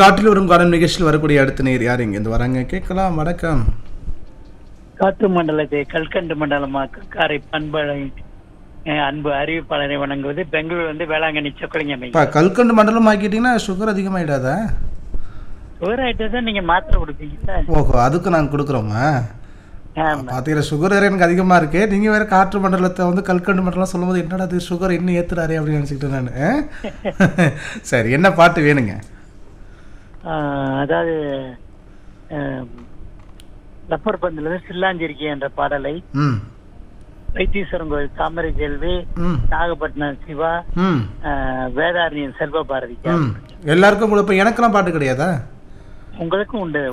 காற்றில் வரும் காலம் நிகழ்ச்சியில் வரக்கூடிய அடுத்த நேர் யார் இங்க இருந்து வராங்க கேட்கலாம் வணக்கம் காற்று மண்டலத்தை கல்கண்டு மண்டலமாக்க காரை பண்பலை அஹ், அன்பு அறிவிப்பாளரை வணங்குவது பெங்களூர் வந்து வேளாங்கண்ணி சொக்கலிங்கம் இப்போ கல்கண்டு மண்டலம் ஆக்கிட்டீங்கன்னா சுகர் அதிகமாயிடாதா சுகர் ஆயிட்டு தான் நீங்க மாத்திரை கொடுப்பீங்க சார் ஓஹோ அதுக்கு நாங்கள் கொடுக்குறோமா ஆமா பார்த்தீங்கன்னா சுகர் வேற எனக்கு அதிகமாக இருக்கு நீங்கள் வேற காற்று மண்டலத்தை வந்து கல்கண்டு மண்டலம் சொல்லும்போது என்னடா அது சுகர் இன்னும் ஏற்றுறாரே அப்படின்னு நினச்சிக்கிட்டு நான் சரி என்ன பாட்டு வேணுங்க ஆஹ், அதாவது அஹ், லப்பர் பந்துல இருந்து சில்லாஞ்சிருக்கி என்ற பாடலை ம் வைத்தீஸ்வரன் கோயில் தாமரை செல்வி ம் நாகப்பட்டினம் சிவா ம் ஆஹ், வேதாரண்யம் செல்வ பாரதிக்கா ம் எல்லாருக்கும் கொடுப்பேன் எனக்கெல்லாம் பாட்டு கிடையாதா உங்களுக்கும் உண்டு